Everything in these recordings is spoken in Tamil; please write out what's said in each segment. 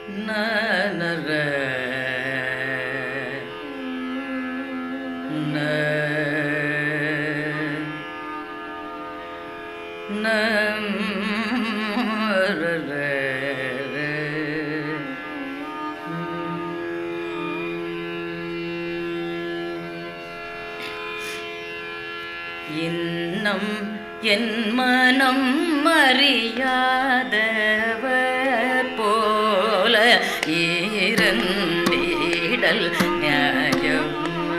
இன்னம் என் மனம் அறியாதவர் போல இருந்தீடல் நியாயம்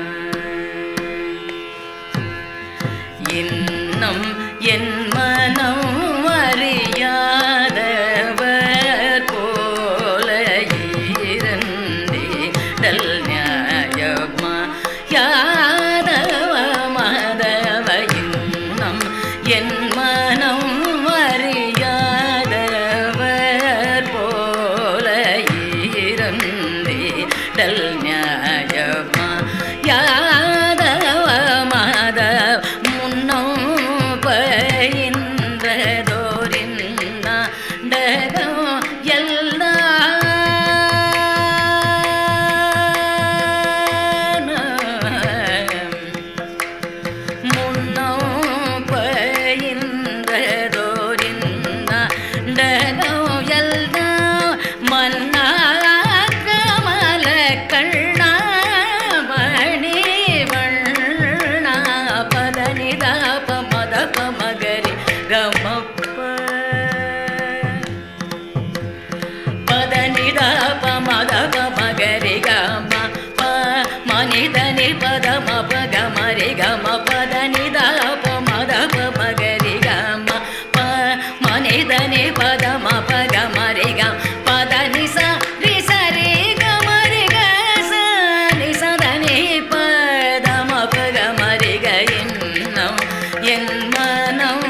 இன்னம் என் மனம் அறியாதவர் போல இருந்தீடல் நியாயமா யாதவ மதவ இன்னம் என் மனம் அறியாதவர் போல இருந்தீடல் நியாயமா யாதவ மத முன்னம் பயின்றதோரின் நாடகம் எல்லாம் முன்னம் பயின்றதோரின் நாடகம் எல்லாம் மன்னாக்கமல கண்ணா மணி வண்ணா பதனிதாப மதப மகரி கமப்ப பதனிதாப மதப மகரி கம ப மனிதனி பதம பகமரி கம பதனிதாப மதப மகரி கம ப மனிதனி பதம பகமரி கம் பதனி ச ரி சரி கமரி க ச நி சதனி பதம பகமரி க இன்னம் என் மனம்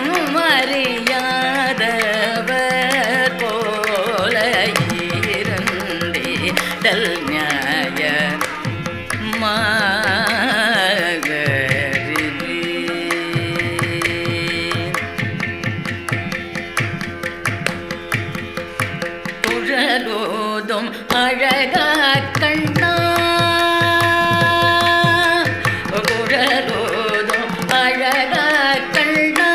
அறியாதவர் போல இருந்தீடல் நியாய குழலோதும் அழகா கண்ணா குழலோதும் அழகா கண்ணா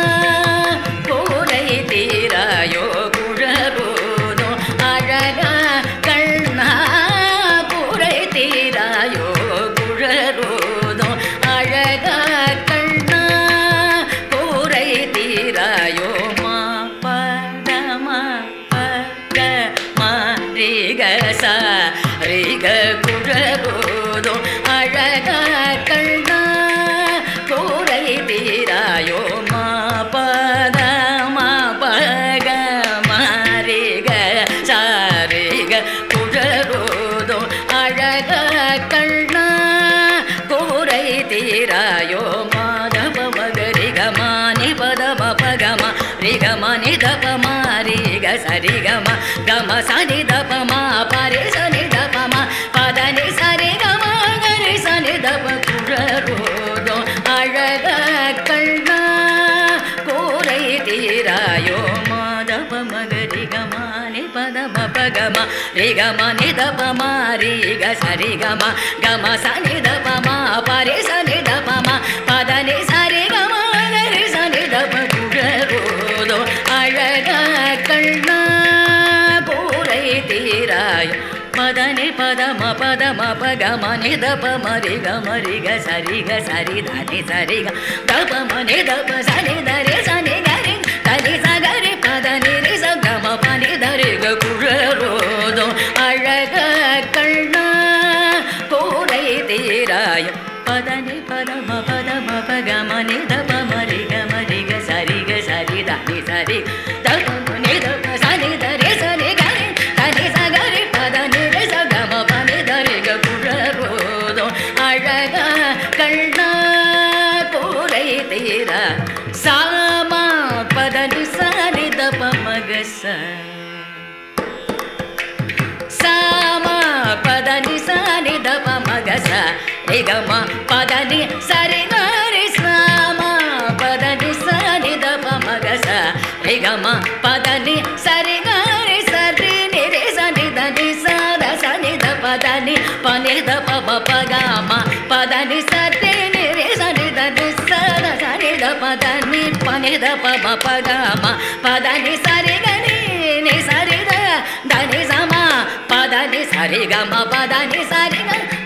கூரை தீராயோ குழலோதும் அழகா கண்ணா கூரை தீராயோ குழலோதும் அழகா கண்ணா கூரை தீராயோ மா பதமா பக மா ரிக ச ரிக குழலோதும் அழகா கண்ணா கூரை தீராயோ மா பதமா பக மா ரிக ச ரிக குழலோதும் அழகா கண்ணா கூரை தீராயோ மாதவ மகரிகமா நிபதம பகம ரிகம நிதபம ரிக சரிகம கம சனி தபம பரி சனி தபம பதனி சரிகம கரி சனி தப குழரோதோ அழக கண்ணா கூரை தீராயோ மாதவ மகரிகமா நிபதம பகம ரிகம நிதபம ரிக சரிகம கம சனி தபம பரி சனி தபம பதனி சரிகம கரி சனி தப குழரோதோ அழக கண்ணா கூரை தீராய் பதனி பதம பதம பகம நிதப மரிக மரிக சரிக சரி தனி சரிக தப மனி தப சனி தரி சனி கரி தனி சகரி பதனி ரி சகம பனி தரிக குழரோதோ அழக கண்ணா கூரை தீராய் பதனி பதம பதம பகம நிதப மரிக மரிக சரிக சரி தனி சரி தப மனி தப சனி தரி சனி கரி தனி சகரி பதனி ரி சகம பனி தரிக குழரோதோ அழக கண்ணா கூரை தீரா சாமா பதனி சரி தப மகச சாமா பதனி சரி தப மகச ரிகம பதனி சரி நரி சாமா பதனி சரி தப மகச ரிகம பதனி சரி நரி சரி நிரி சரி தனி ச ద ప మ ప గ మ పద ని సరి గ ని ని సరి ద ద ని స మ పద ని సరి గ మ పద ని సరి గ